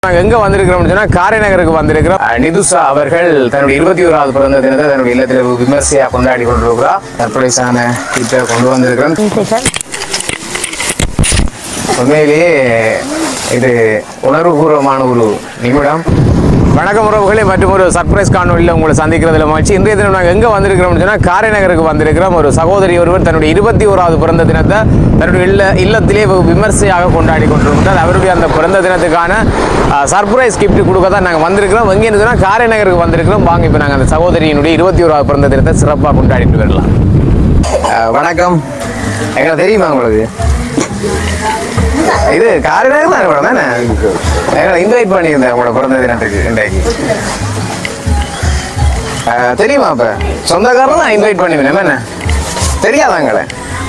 நாங்கள் எங்கே வந்திருக்கிறோம்னு சொன்னால் காரைநகருக்கு வந்திருக்கிறோம் அஹ், நிதுஷா அவர்கள் தன்னுடைய இருபத்தி ஓராவது பிறந்த தினத்தை தன்னுடைய இல்லத்தில் விமர்சையாக கொண்டாடி கொண்டிருக்கிறார் சர்ப்ரைஸான கிட்ட கொண்டு வந்திருக்கிறோம் உண்மையிலேயே இது உணர்வுபூர்வமான ஒரு நிமிடம் வணக்கம் உறவுகளே மற்றும் ஒரு சர்ப்ரைஸ் காணொலியில் உங்களை சந்திக்கிறதுல மகிழ்ச்சி இன்றைய தினம் நாங்கள் எங்கே வந்திருக்கிறோம்னு சொன்னால் காரைநகருக்கு வந்திருக்கிறோம் ஒரு சகோதரி ஒருவர் தன்னுடைய இருபத்தி ஓராவது பிறந்த தினத்தை தன்னுடைய இல்ல இல்லத்திலே விமர்சையாக கொண்டாடி கொண்டிருக்கிறார் அவருடைய அந்த பிறந்த தினத்துக்கான சர்ப்ரைஸ் கிஃப்ட் கொடுக்க தான் நாங்கள் வந்திருக்கிறோம் எங்கேன்னு சொன்னால் காரைநகருக்கு வந்திருக்கிறோம் வாங்க இப்போ நாங்கள் அந்த சகோதரியினுடைய இருபத்தி ஓராவது பிறந்த தினத்தை சிறப்பாக கொண்டாடிட்டு வரலாம் அஹ், வணக்கம் எங்களுக்கு தெரியுமா உங்களுக்கு இது காரிடாக தான் கூட தானே எங்களை இன்வைட் பண்ணியிருந்தேன் உங்களோட பிறந்த தினத்துக்கு இன்றைக்கு அஹ், தெரியுமா அப்ப சொந்தக்காரர் தான் இன்வைட் பண்ணிருந்தேன் என்ன தெரியாதாங்களே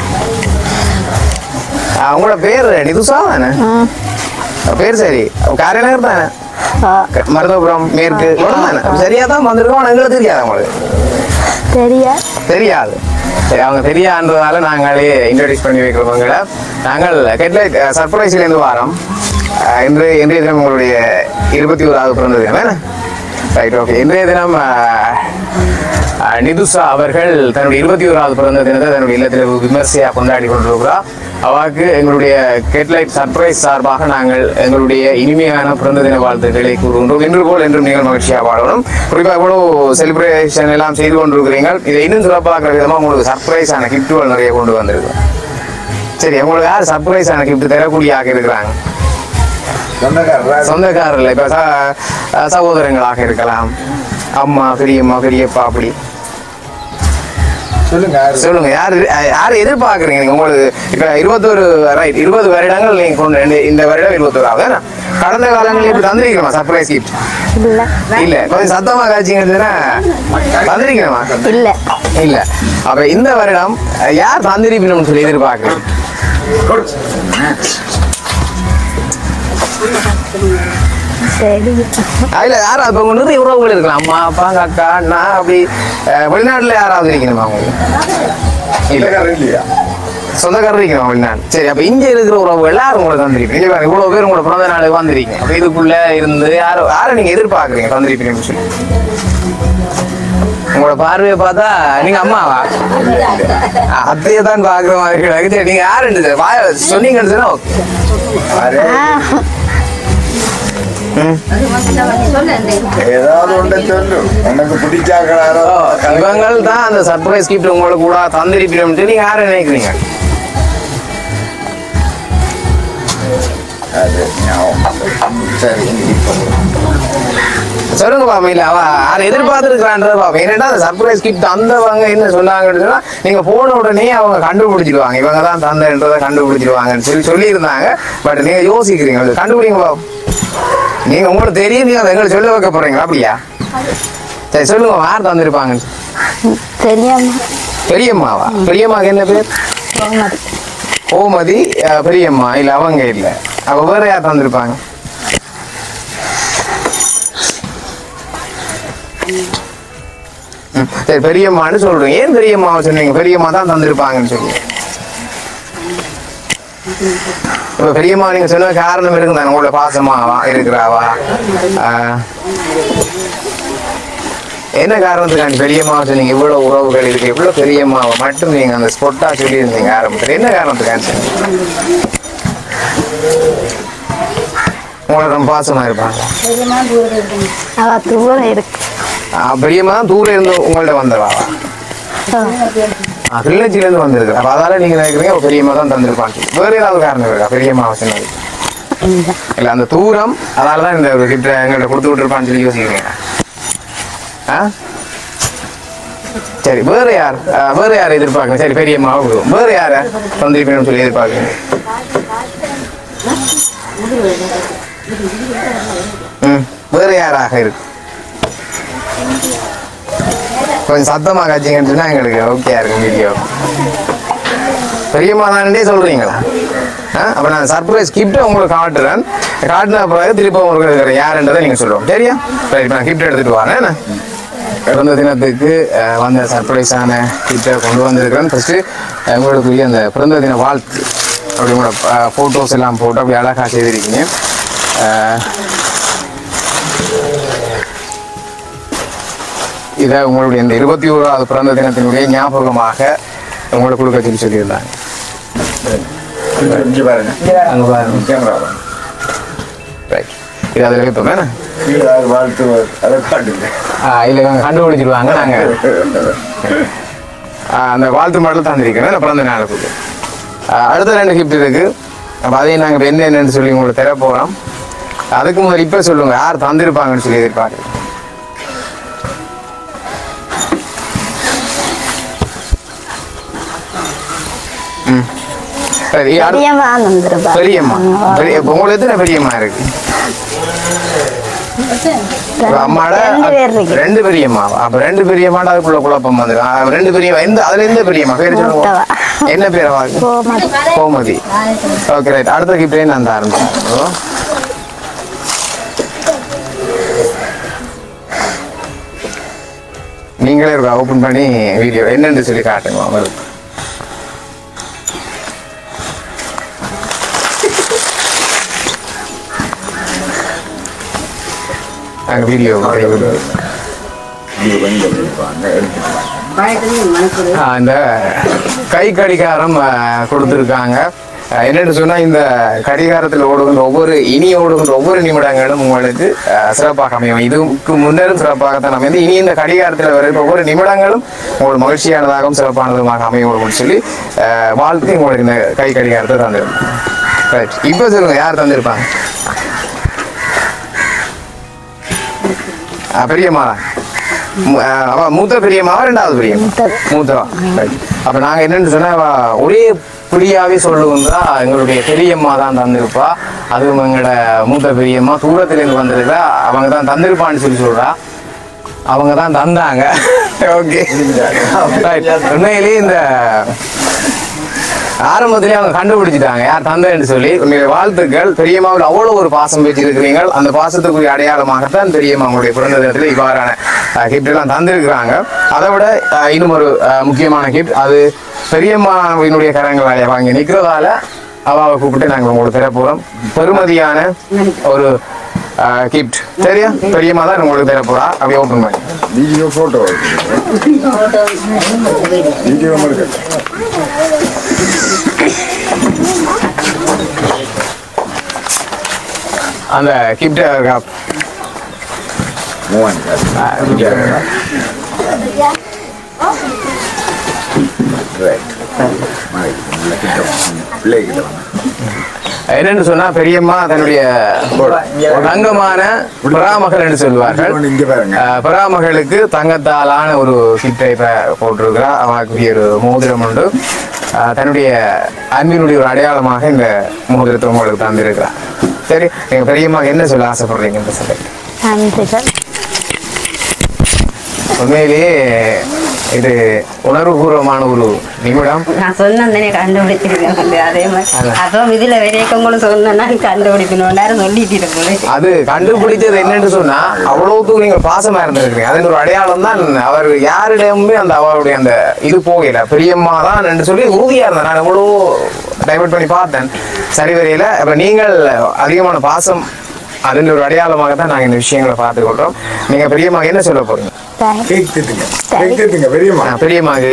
அஹ், உங்களோட பேர் நிதுசா தானே பேர் சரி காரிநகர் தானே க- மருதபுரம் மேற்கு இவ்வளவு தானே சரியா தான் வந்திருக்கோம் ஆனா எங்களுக்கு தெரியாது உங்களுக்கு தெரியா தெரியாது சரி அவங்க தெரியாதுன்றதால நாங்களே இன்ட்ரடியூஸ் பண்ணி வைக்கிறவங்களை நாங்கள் கெட்லைட் சர்ப்ரைஸ்லேருந்து வாரோம் அஹ், இன்று இன்றைய தினம் உங்களுடைய இருபத்தி ஓராவது பிறந்த தினம் என்ன ரைட் ஓகே இன்றைய தினம் அஹ், அஹ், நிதுஷா அவர்கள் தன்னுடைய இருபத்தி ஓராவது பிறந்த தினத்தை தன்னுடைய இல்லத்தில் விமர்சையாக கொண்டாடி கொண்டிருக்கிறார் அவாக்கு எங்களுடைய கெட்லைட் சர்ப்ரைஸ் சார்பாக நாங்கள் எங்களுடைய இனிமையான பிறந்த தின வாழ்த்துக்களை கூறுகின்றோம் என்று போல் என்றும் நீங்கள் மகிழ்ச்சியாக வாழணும் குறிப்பாக இவ்வளோ செலிப்ரேஷன் எல்லாம் செய்து கொண்டிருக்கிறீர்கள் இதை இன்னும் சிறப்பாக்குற விதமாக உங்களுக்கு சர்ப்ரைஸான கிஃப்ட்டுகள் நிறைய கொண்டு வந்திருக்கோம் சரி உங்களுக்கு யார் சர்ப்ரைஸான கிஃப்ட் தரக்கூடிய ஆக இருக்கிறாங்க சொந்தக்காரர்கள் இப்போ ச- சகோதரங்களாக இருக்கலாம் அம்மா பெரியம்மா பெரியப்பா அப்படி சொல்லுங்க சொல்லுங்க யார் யார் எதிர்பார்க்குறீங்க நீங்க உங்களுக்கு இப்ப இருபத்தொரு ரைட் இருபது வருடங்கள் நீங்க கொண்டு இந்த- இந்த வருடம் இருபத்தோராவது தானே? கடந்த காலங்களில் இப்படி தந்திருக்கணுமா சர்ப்ரைஸ் கிஃப்ட் இல்ல இல்ல கொஞ்சம் சத்தமா காய்ச்சிங்கன்னா தந்திருக்கணுமா இல்ல இல்ல அப்ப இந்த வருடம் யார் தந்திருக்கணும்னு சொல்லி எதிர்பார்க்குறீங்க சரி அதுல யாராவது இப்போ நிறைய உறவுகள் இருக்கலாம் அம்மா அப்பா அக்கா அண்ணா அப்படி அஹ், வெளிநாட்டுல யாராவது இருக்கணுமா உங்களுக்கு இல்ல இல்லையா சொந்தக்காரர் இருக்கணும் வெளிநாடு சரி அப்ப இங்க இருக்கிற உறவு எல்லாரும் உங்களை தந்திருப்பீங்க இங்க பாருங்க இவ்வளவு பேர் உங்களோட பிறந்த நாளுக்கு வந்திருக்கீங்க அப்ப இதுக்குள்ள இருந்து யாரோ யாரை நீங்க எதிர்பார்க்குறீங்க தந்திருப்பீங்கன்னு சொல்லி உங்களோட பார்வையை பார்த்தா நீங்க அம்மாவா அத்தையை தான் பாக்குற மாதிரி இருக்கு. சரி நீங்க யாருன்னு வாய சொன்னீங்கன்னு சொன்னா ஓகே ஏதாவது ஒன்றை சொல்லு உனக்கு பிடிச்சாக்கிறாரோ இவங்கள் தான் அந்த சர்ப்ரைஸ் கிஃப்ட் உங்களுக்கு கூட தந்திருப்பீங்கன்னு சொல்லி யாரை நினைக்கிறீங்க அது ஞாபகம். சரி சொல்லுங்க பாப்பா இல்ல அவ யார் எதிர்பார்த்துருக்கான்றத பாப்பா என்னடா அந்த சர்ப்ரைஸ் கிஃப்ட் தந்தவங்க என்ன சொன்னாங்கன்னு சொன்னா நீங்க போன உடனே அவங்க கண்டுபிடிச்சிடுவாங்க இவங்க தான் தந்தன்றதை கண்டுபிடிச்சிடுவாங்கன்னு சொல்லி சொல்லியிருந்தாங்க பட் நீங்க யோசிக்கிறீங்க அது கண்டுபிடிங்க பாப்பா நீங்க உங்களுக்கு தெரியும் நீங்க அதை எங்களுக்கு சொல்ல வைக்க போறீங்களா அப்படியா சரி சொல்லுங்க யார் தந்திருப்பாங்கன்னு சொல்லி. தெரியாம பெரியம்மாவா பெரியம்மாக்கு என்ன பேர் கோமதி கோமதி அஹ், பெரியம்மா இல்ல அவங்க இல்ல அவ வேற யார் தந்திருப்பாங்க ம், சரி பெரியம்மான்னு சொல்றேன் ஏன் பெரியம்மாவை சொன்னீங்க பெரியம்மா தான் தந்திருப்பாங்கன்னு சொல்லி இப்ப பெரியம்மா நீங்க சொன்ன காரணம் இருக்குதா உங்களோட பாசமாவா இருக்கிறாவா ஆஹ், என்ன காரணத்துக்காண்டி பெரியம்மாவை சொன்னீங்க இவ்வளவு உறவுகள் இருக்கு இவ்வளவு பெரியம்மாவை மட்டும் நீங்க அந்த ஸ்பொட்டா சொல்லியிருந்தீங்க ஆரம்பத்தில் என்ன காரணத்துக்காண்டி சொன்னீங்க? உங்களோட ரொம்ப பாசமா இருப்பாங்க அவ தூரம் இருக்கு ஆஹ், பெரியம்மா தான் தூரம் இருந்து உங்கள்ட்ட வந்தவா கிளிநொச்சியில இருந்து வந்திருக்கு அப்ப அதால நீங்க நினைக்கிறீங்க ஒரு பெரியம்மா தான் தந்திருப்பாங்க வேற ஏதாவது காரணம் இருக்கா பெரியம்மா சொன்னது இல்ல இல்ல அந்த தூரம் அதால தான் இந்த கிட்ட எங்கள்ட்ட கொடுத்து விட்டுருப்பான்னு சொல்லி யோசிக்கிறீங்க ஆ சரி வேற யார் ஆ, வேற யார் எதிர்பார்க்கணும் சரி பெரியம்மாவை விடுவோம் வேற யார தந்திருப்பேன்னு சொல்லி எதிர்பார்க்கணும் ம் வேற யாராக இருக்கு கொஞ்சம் சத்தமா காய்ச்சிங்கன்னு சொன்னா எங்களுக்கு ஓகே இருக்கும் வீடியோ பெரியம்மா தானே சொல்றீங்களா ஆ அப்போ நான் சர்ப்ரைஸ் கிஃப்ட் உங்களுக்கு காட்டுறேன் காட்டின பிறகு திரும்ப உங்களுக்கு இருக்கிறேன் யாருன்றதை நீங்கள் சொல்லுவோம் சரியா சரி இப்போ நான் கிஃப்ட் எடுத்துட்டு வரேன் என்ன பிறந்த தினத்துக்கு அஹ், வந்த சர்ப்ரைஸான கிஃப்ட்டை கொண்டு வந்திருக்கிறேன் ஃபஸ்ட்டு உங்களுக்குரிய அந்த பிறந்த தின வாழ்த்து அப்படி உங்களோட ஃபோட்டோஸ் எல்லாம் போட்டு அப்படி அழகாக செய்திருக்கீங்க அஹ், இதை உங்களுடைய இந்த இருபத்தி ஓராவது பிறந்த தினத்தினுடைய ஞாபகமாக உங்களுக்கு கொடுக்க சொல்லி சொல்லியிருந்தாங்க இங்க பாருங்க அங்க பாருங்க கேமரா பாருங்க ரைட் இது அதில் வைப்போம் என்ன கீழே யார் வாழ்த்து அதை காட்டுங்க இல்லை இவங்க கண்டுபிடிச்சிருவாங்க நாங்கள் அந்த வாழ்த்து மாடல் தந்திருக்கிறேன் நான் பிறந்த நாளுக்கு ஆஹ் அடுத்த ரெண்டு கிஃப்ட் இருக்கு அப்போ அதையும் நாங்கள் இப்போ என்ன என்னன்னு சொல்லி உங்களுக்கு தர போகிறோம் அதுக்கு முதல்ல இப்போ சொல்லுங்க யார் தந்திருப்பாங்கன்னு சொல்லி எதிர்பார்க்குறேன் ம் சரி அடுத்த பெரியம்மா வந்துருப்பா பெரியம்மா பெரிய இப்ப உங்களுக்கு எத்தனை பெரியம்மா இருக்கு இப்ப அம்மாட ரெண்டு பேர் இருக்கு ரெண்டு பெரியம்மா அப்ப ரெண்டு பெரியம்மாட அதுக்குள்ள குழப்பம் வந்து ஆ, ரெண்டு பெரியம்மா எந்த அதுல எந்த பெரியம்மா பேர் சொல்லுங்க மூத்தவா. என்ன பேரவா கோமதி கோமதி ஓகே ரைட் அடுத்த கிப்டே நான் தான் ஆரம்பிச்சேன் நீங்களே ஓப்பன் பண்ணி வீடியோ என்னன்னு சொல்லி காட்டுங்க அவங்களுக்கு நாங்கள் வீடியோ இது கொஞ்சம் இருப்பாங்க எடுத்துட்டு வாங்க. ஆஹ் இந்த கை கடிகாரம் ஆஹ், கொடுத்திருக்காங்க ஆஹ், என்னன்னு சொன்னா இந்த கடிகாரத்தில் ஓடுகின்ற ஒவ்வொரு இனி ஓடுகின்ற ஒவ்வொரு நிமிடங்களும் உங்களுக்கு ஆஹ், சிறப்பாக அமையும் இதுக்கு முன்னரும் சிறப்பாகத்தான் அமைந்து இனி இந்த கடிகாரத்தில் வருகிற ஒவ்வொரு நிமிடங்களும் உங்களுக்கு மகிழ்ச்சியானதாகவும் சிறப்பானதுமாக அமையும் அப்படின்னு சொல்லி ஆஹ், வாழ்த்து உங்களுக்கு இந்த கை கடிகாரத்தை தந்திருப்பாங்க ரைட் இப்போ சொல்லுங்க யார் தந்திருப்பாங்க ஆஹ், பெரியம்மா மு- ஆஹ், அவ மூத்த பெரியம்மாவா ரெண்டாவது பெரியம்மா மூத்தது. மூத்தவா Right. அப்ப நாங்க என்னன்னு சொன்னா அவ ஒரே பிடியாவே சொல்லுவோம்னா எங்களுடைய பெரியம்மா தான் தந்திருப்பா அதுவும் எங்களோட மூத்த பெரியம்மா தூரத்துல இருந்து வந்திருக்கா அவங்க தான் தந்திருப்பான்னு சொல்லி சொல்றா அவங்க தான் தந்தாங்க ஓகே உண்மையிலேயே இந்த ஆரம்பத்திலே அவங்க கண்டுபிடிச்சிட்டாங்க யார் தந்தைன்னு சொல்லி உங்களுடைய வாழ்த்துக்கள் பெரியம்மாவில் அவ்வளவு ஒரு பாசம் வச்சிருக்கிறீங்க அந்த பாசத்துக்குரிய அடையாளமாகத்தான் பெரியம்மா உங்களுடைய பிறந்த தினத்தில் இவ்வாறான கிஃப்ட் எல்லாம் தந்திருக்கிறாங்க அதை விட அஹ், இன்னும் ஒரு அஹ், முக்கியமான கிஃப்ட் அது பெரியம்மாவினுடைய கரங்களை வாங்கி நிற்கிறதால அவாவை கூப்பிட்டு நாங்கள் உங்களுக்கு தர போறோம் பெருமதியான ஒரு கிஃப்ட் சரியா பெரியம்மா தான் உங்களுக்கு தர போறா அப்படியே ஓப்பன் பண்ணி வீடியோ போட்டோ வீடியோ இருக்கு அந்த கிஃப்ட் மூவன் ரைட் பிள்ளைகிட்ட வாங்க என்னன்னு சொன்னா பெரியம்மா தன்னுடைய ஒரு தங்கமான பராமகள் என்று சொல்வார்கள் இன்னொன்னு இங்க பாருங்க அஹ், பராமகளுக்கு தங்கத்தாலான ஒரு கிட்டை போட்டிருக்கிறா அவனுக்குரிய ஒரு மோதிரம் உண்டு அஹ், தன்னுடைய அன்பினுடைய ஒரு அடையாளமாக இந்த மோதிரத்தை உங்களுக்கு தந்திருக்கிறா சரி நீங்க பெரியம்மா என்ன சொல்ல ஆசைப்படுறீங்க இந்த சபை நன்றிகள் உண்மையிலேயே இது உணர்வுபூர்வமான ஒரு நிமிடம் நான் சொன்னேன் கண்டுபிடிச்சிருக்கேன் வந்து அதே மாதிரி அதுவும் இதுல விரைக்கவங்களும் சொன்னா கண்டுபிடிக்கணும் நேரம் சொல்லிட்டு இருக்கோம் அது கண்டுபிடிச்சது என்னன்னு சொன்னா அவ்வளவுக்கு நீங்க பாசமா இருந்திருக்கீங்க அதன் ஒரு அடையாளம் தான் அவர் யாரிடமுமே அந்த அவருடைய அந்த இது போகல பெரியம்மா தான் என்று சொல்லி உறுதியா இருந்தேன் நான் எவ்வளோ டைவர்ட் பண்ணி பார்த்தேன் சரி வரையில அப்ப நீங்கள் அதிகமான பாசம் அதன் ஒரு அடையாளமாக தான் நாங்க இந்த விஷயங்களை பார்த்து கொள்றோம் நீங்க பெரியம்மா என்ன சொல்ல போறீங்க தேங்க்ஸ் கேக் திட்டுங்க கேக் திட்டுங்க பெரியம்மா ஆ, பெரியம்மா இது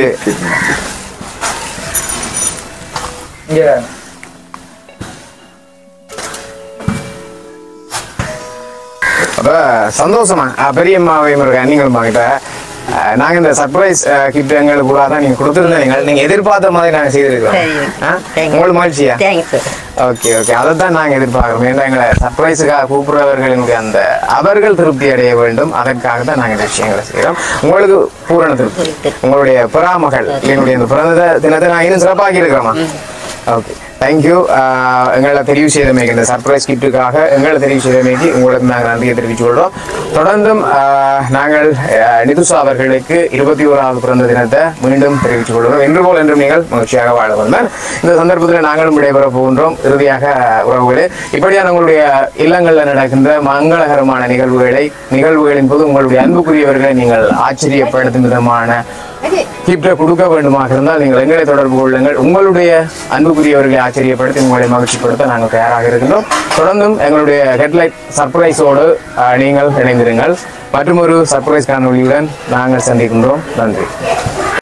அப்ப சந்தோஷமா அஹ் பெரியம்மாவையும் இருக்க நீங்களும் வாங்கிட்ட அஹ் நாங்க இந்த சர்ப்ரைஸ் கிஃப்ட் எங்களுக்கு கூட தான் நீங்க கொடுத்துருந்தீங்க நீங்க எதிர்பார்த்த மாதிரி நாங்க செய்திருக்கோம் சரி. ஆ? Thank you. உங்களுக்கு மகிழ்ச்சியா தேங்க்ஸ் ஓகே ஓகே அதை தான் நாங்க எதிர்பார்க்கிறோம் ஏன்னா எங்களை சர்ப்ரைஸுக்காக கூப்பிடுறவர்களினுடைய அந்த அவர்கள் திருப்தி அடைய வேண்டும் அதற்காக தான் நாங்க இந்த விஷயங்களை செய்யறோம் உங்களுக்கு பூரண திருப்தி உங்களுடைய பிறாமகள் என்னுடைய இந்த பிறந்த தினத்தை நான் இன்னும் சிறப்பாக்கி இருக்கிறோமா ஓகே தேங்க்யூ எங்களை தெரிவு செய்தமைக்கு இந்த சர்ப்ரைஸ் கிஃப்ட்டுக்காக எங்களை தெரிவு செய்தமைக்கு உங்களுக்கு நாங்கள் நன்றியை தெரிவித்துக் கொள்கிறோம் தொடர்ந்தும் ஆஹ், நாங்கள் ஆஹ், நிதுஷா அவர்களுக்கு இருபத்தி ஓராவது பிறந்த தினத்தை மீண்டும் தெரிவித்துக் கொள்கிறோம் என்று போல் என்றும் நீங்கள் மகிழ்ச்சியாக வாழ வந்தால் இந்த சந்தர்ப்பத்தில் நாங்களும் விடைபெற போகின்றோம் இறுதியாக உறவுகளே இப்படியான உங்களுடைய இல்லங்களில் நடக்கின்ற மங்களகரமான நிகழ்வுகளை நிகழ்வுகளின் போது உங்களுடைய அன்புக்குரியவர்களை நீங்கள் ஆச்சரியப்படுத்தும் விதமான கிஃப்டை கொடுக்க வேண்டுமாக இருந்தால் நீங்கள் எங்களை தொடர்பு கொள்ளுங்கள் உங்களுடைய அன்புக்குரியவர்களை ஆச்சரியப்படுத்தி உங்களை மகிழ்ச்சிப்படுத்த நாங்கள் தயாராக இருக்கின்றோம் தொடர்ந்தும் எங்களுடைய ஹெட்லைட் சர்ப்ரைஸோடு அஹ், நீங்கள் இணைந்திருங்கள் மற்றும் ஒரு சர்ப்ரைஸ் காணொலியுடன் நாங்கள் சந்திக்கின்றோம் நன்றி